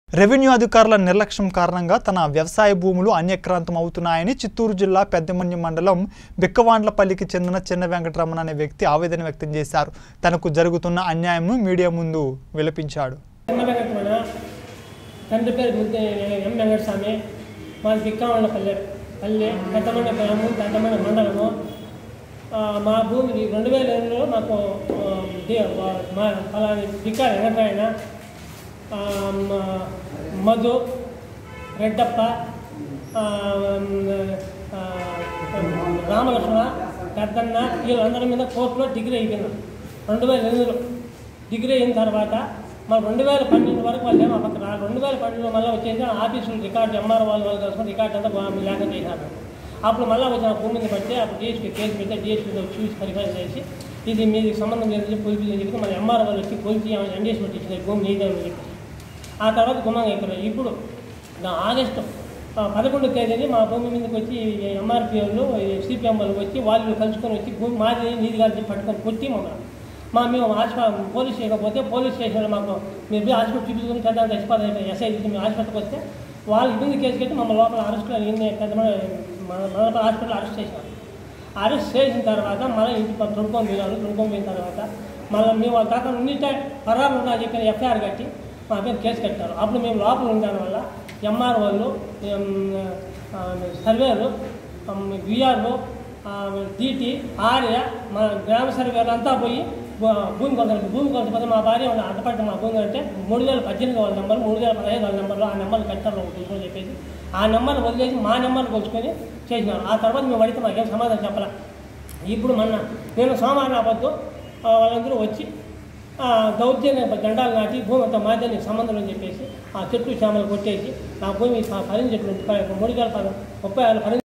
Revenue అధికారుల నిర్లక్ష్యం కారణంగా తన వ్యవసాయ భూములు అన్యక్రాంతం అవుతున్నాయని చిత్తూరు జిల్లా పెద్దమన్యం మండలం బిక్కవాండ్లపల్లికి చెందిన చిన్న వెంకటరమణ అనే వ్యక్తి ఆవేదన వ్యక్తం చేశారు తనకు జరుగుతున్న అన్యాయంను మీడియా ముందు విలపించాడు ఎన్న వెంకటరమణ తండ్రి పేరు ముద్దే ఎం వెంకటస్వామి మాది బిక్కామండ పల్లె పల్లె పెద్దమండ గ్రామం పెద్దమండ మండలము ఆ, మా భూమి రెండు వేల ఎనిమిదిలో మాకు ఆ, ది- మా- మా ఫలాని బిక్కా వెంకటరాయణ ఆ, మ- మధు రెడ్డప్ప ఆ, ఆ, రామలక్ష్మణ పెద్దన్న వీళ్ళందరి మీద కోర్టులో డిగ్రీ అయిపోయినారు రెండు వేల ఎనిమిదిలో డిగ్రీ అయిన తర్వాత మన రెండు వేల పన్నెండు వరకు వాళ్ళు ఏమో పక్కన రెండు వేల పన్నెండులో మళ్ళీ వచ్చేసి ఆఫీసులు రికార్డు ఎంఆర్ వాళ్ళు వాళ్ళు కలుసుకొని రికార్డు అంతా బా- లేకుండా చేశారు అప్పుడు మళ్ళీ వచ్చిన భూమిని బట్టి అప్పుడు డిఎస్పీ కేసు పెడితే డిఎస్పీ చూసి పరిపాలన చేసి ఇది మీది సంబంధం లేదని పోలీసు చెప్పి మన ఎంఆర్ వాళ్ళు వచ్చి పోలీసు ఎండేస్మెంట్ ఇచ్చిన భూమి నీదని చెప్పి ఆ తర్వాత గుమ్మంగా ఎక్కారు ఇప్పుడు నా ఆగస్టు ఆ, పదకొండు తేదీని మా భూమి మీదకి వచ్చి ఎంఆర్పీ వాళ్ళు సిపిఎం వాళ్ళు వచ్చి వాళ్ళు కలుసుకొని వచ్చి భూమి మాది నీది కాదు పట్టుకొని కొట్టి మమ్మల్ని మా మేము హాస్పిటల్ పోలీస్ స్టేషన్ పోతే పోలీస్ స్టేషన్లో మాకు మీరు పోయి హాస్పిటల్ చూపించుకుని పెద్ద చచ్చిపోతాయి ఎస్ఐ తీసుకుని మేము హాస్పిటల్కి వస్తే వాళ్ళు ఇబ్బంది కేసు కట్టి మమ్మల్ని లోపల అరెస్ట్ పెద్ద మన లోపల హాస్పిటల్ అరెస్ట్ చేసినారు అరెస్ట్ చేసిన తర్వాత మళ్ళీ ఇంటికి తొడుకొని పోయినారు తొడుకొని పోయిన తర్వాత మళ్ళీ మేము వాళ్ళ దాకా ఉన్నిటే పరాలు ఉన్నా చెప్పిన ఎఫ్ఐఆర్ కట్టి మా మీద కేసు కట్టారు అప్పుడు మేము లోపల ఉండడం వల్ల ఎంఆర్ వాళ్ళు ఎం, ఆ, సర్వేలు విఆర్ఓ డిటి ఆర్య మా గ్రామ సర్వేలు అంతా పోయి భూ- భూమి కొలత భూమి కొలత పోతే మా భార్య ఉన్న అడ్డపడ్డ మా భూమి అంటే మూడు వేల పద్దెనిమిది వాళ్ళ నెంబర్ మూడు వేల పదహైదు వాళ్ళ నెంబర్లో ఆ నెంబర్లు కట్టారు తెలుసుకొని చెప్పేసి ఆ నెంబర్ని వదిలేసి మా నెంబర్ని కొలుచుకొని చేసినారు ఆ తర్వాత మేము అడిగితే మాకేం సమాధానం చెప్పాల ఇప్పుడు మొన్న నేను సోమవారం ఆపద్దు వాళ్ళందరూ వచ్చి ఆ, దౌర్జన్య జెండాలు నాటి భూమి అంతా మాదని సంబంధం అని చెప్పేసి ఆ చెట్లు చేమలు కొట్టేసి నా భూమి ప- పదిహేను చెట్లు ఉంటాయి. మూడు వేల పద ముప్పై ఆరు పదిహేను